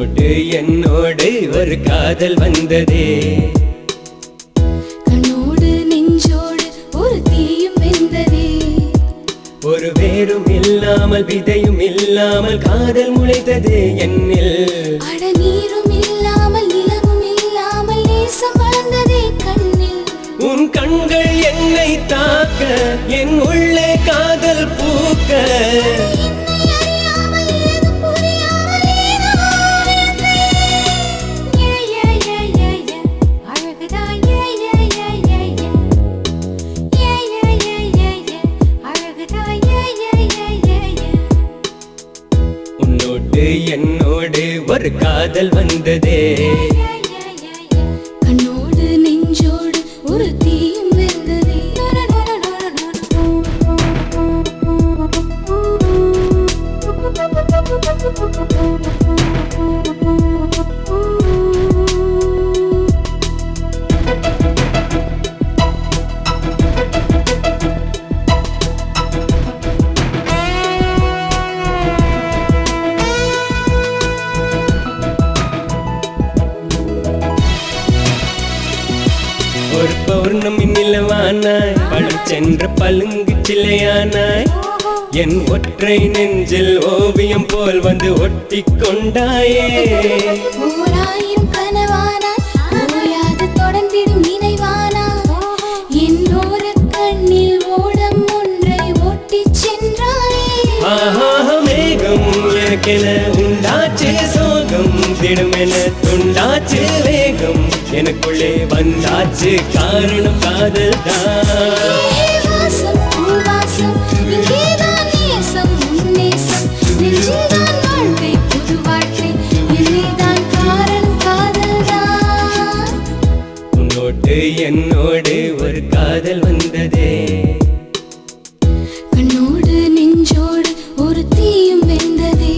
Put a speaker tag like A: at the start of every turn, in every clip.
A: உன்னோடு என்னோடு ஒரு காதல் வந்ததே
B: கண்ணோடு நெஞ்சோடு ஒரு தீயும் வெந்ததே
A: ஒரு வேரும் இல்லாமல் விதையும் இல்லாமல் காதல் முளைத்தது என்னில்
B: அட நீரும் இல்லாமல் நிலவும் இல்லாமல் நேசம் வளர்ந்ததே கண்ணில்
A: உன் கண்கள் என்னை தாக்க என் உள்ளே காதல் பூக்க
B: என்னை அறியாமல் ஏதும் புரியாமல் ஏதோ வாழ்ந்தேன். ஏ, ஏ, ஏ, ஏ, ஏ. அழகுதான் ஏ, ஏ, ஏ, ஏ, ஏ. ஏ, ஏ, ஏ, ஏ, ஏ. அழகுதான் ஏ, ஏ, ஏ, ஏ, ஏ.
A: உன்னோடு என்னோடு ஒரு காதல் வந்ததே
B: கண்ணோடு நெஞ்சோடு ஒரு தீயும் வெந்ததே
A: ஒரு பௌர்ணமி நிலவானாய் பழம் சென்ற பழுங்கு சிலையானாய் என் ஒற்றை நெஞ்சில் ஓவியம் போல் வந்து ஒட்டி கொண்டாயே
B: ஓராயிரம் கனவானாய் ஓயாது தொடர்ந்திடும் நினைவானாய் என்னோர கண்ணில் ஓடம் ஒன்றை ஓட்டிச் சென்றாயே
A: ஆஹா மேகம் எனக்கென உண்டாச்சு சோகம் திடுமென துண்டாச்சு வேகம் எனக்குள்ளே வந்தாச்சு காரணம் காதல் தான்
B: வாசம் பூவாசம் இங்கேதான் நேசம் உன்னேசம் நெஞ்சில்தான் வாழ்க்கை புது வாழ்க்கை என்னைதான் காரணம் காதல்தான்
A: உன்னோடு என்னோடு ஒரு காதல் வந்ததே
B: கண்ணோடு நெஞ்சோடு ஒரு தீயும் வெந்ததே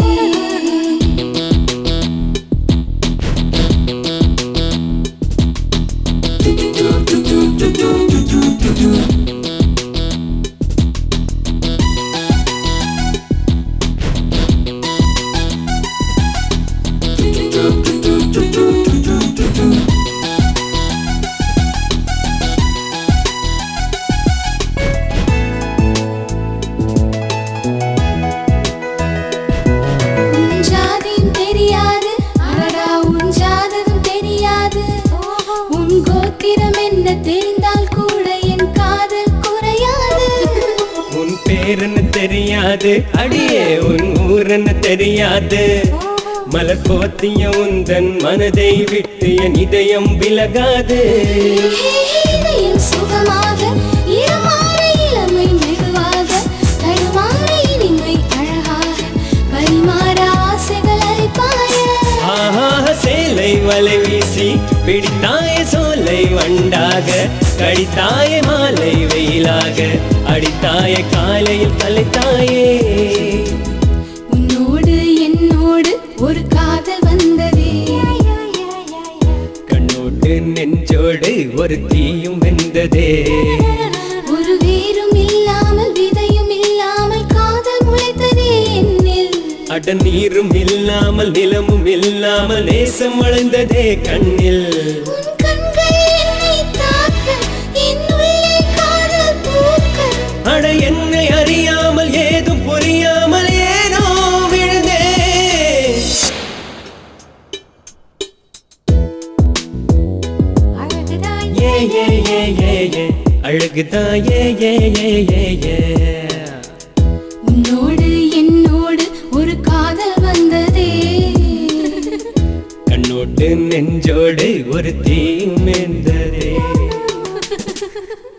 B: உன் ஜாதியும் தெரியாது அடடா உன் ஜாதகம் தெரியாது உன் கோத்திரம் என்ன தெரிந்தால் கூட என் காதல் குறையாது
A: உன் பேருன்னு தெரியாது அடியே உன் ஊருன்னு தெரியாது மலர் போத்திய உந்தன் மனதை விட்டு என் இதயம் விலகாது
B: இதயம் சுகமாக இடமாற இளமை மெதுவாக தடுமாற இனிமை அழகாக பரிமாற ஆசைகள் அளிப்பாய
A: ஆஹா சேலை வலை வீசி பிடித்தாய சோலை வண்டாக கடித்தாய மாலை வெயிலாக அடித்தாய காலையில் கலைத்தாயே
B: உன்னோடு என்னோடு ஒரு காதல் வந்ததே
A: கண்ணோடு நெஞ்சோடு ஒரு தீயும் வெந்ததே
B: ஒரு வேரும் இல்லாமல் விதையும் இல்லாமல் காதல் முளைத்ததே என்னில்
A: அட நீரும் இல்லாமல் நிலமும் இல்லாமல் நேசம் வளர்ந்ததே கண்ணில்
B: உன் கண்கள் என்னை தாக்க என் உள்ளே காதல் பூக்க
A: அட என்னை அறியாமல் ஏதும் புரியாமல் ஏனோ விழுந்தே
B: அழகுதான்
A: ஏ ஏ ஏ ஏ ஏ அழகுதான் ஏ ஏ ஏ ஏ ஏ
B: உன்னோடு என்னோடு ஒரு காதல் வந்ததே
A: கண்ணோடு நெஞ்சோடு ஒரு தீ மெந்ததே